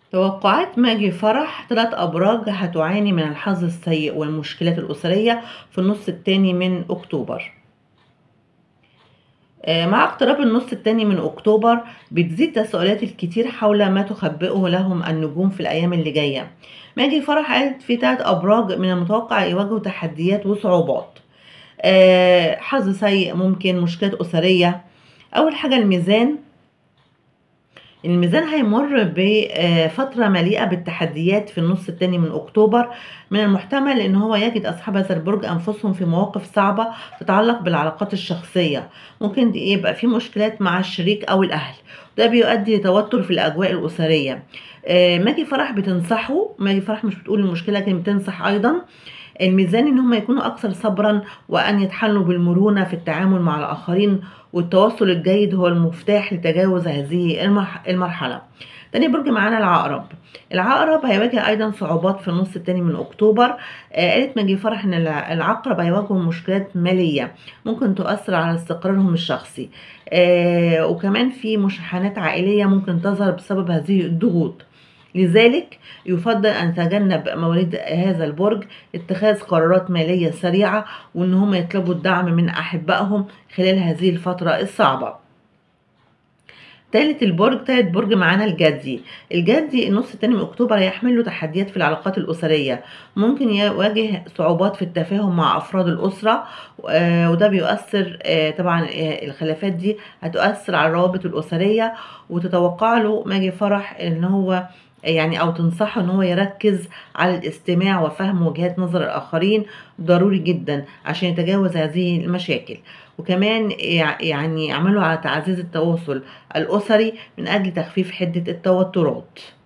توقعات ماجي فرح ثلاث أبراج هتعاني من الحظ السيء والمشكلات الأسرية في النص التاني من أكتوبر آه، مع اقتراب النص التاني من أكتوبر بتزيد تساؤلات الكتير حول ما تخبئه لهم النجوم في الأيام اللي جاية ماجي فرح قالت في ثلاث أبراج من المتوقع يواجهوا تحديات وصعوبات آه، حظ سيء ممكن مشكلات أسرية أول حاجة الميزان الميزان هيمر بفترة مليئة بالتحديات في النص الثاني من أكتوبر من المحتمل أن هو يجد أصحاب هذا البرج أنفسهم في مواقف صعبة تتعلق بالعلاقات الشخصية ممكن يبقى في مشكلات مع الشريك أو الأهل ده بيؤدي لتوتر في الأجواء الأسرية آه، ماجي فرح بتنصحه ماجي فرح مش بتقول المشكلة لكن بتنصح أيضا الميزان ان هم يكونوا اكثر صبرا وان يتحلوا بالمرونه في التعامل مع الاخرين والتواصل الجيد هو المفتاح لتجاوز هذه المرحله تاني برج معانا العقرب العقرب هيواجه ايضا صعوبات في النص التاني من اكتوبر آه قالت ماجي فرح ان العقرب هيواجهوا مشكلات ماليه ممكن تؤثر على استقرارهم الشخصي آه وكمان في مشاحنات عائليه ممكن تظهر بسبب هذه الضغوط لذلك يفضل أن تجنب مواليد هذا البرج اتخاذ قرارات مالية سريعة وأن هم يطلبوا الدعم من أحبائهم خلال هذه الفترة الصعبة تالت البرج تالت برج معانا الجدي الجدي النص التاني من اكتوبر هيحمل له تحديات في العلاقات الاسريه ممكن يواجه صعوبات في التفاهم مع افراد الاسره آه وده بيؤثر آه طبعا آه الخلافات دي هتؤثر على الروابط الاسريه وتتوقع له ماجي فرح ان هو يعني او تنصحه ان هو يركز على الاستماع وفهم وجهات نظر الاخرين ضروري جدا عشان يتجاوز هذه المشاكل وكمان يعني يعملوا على تعزيز التواصل الاسري من اجل تخفيف حده التوترات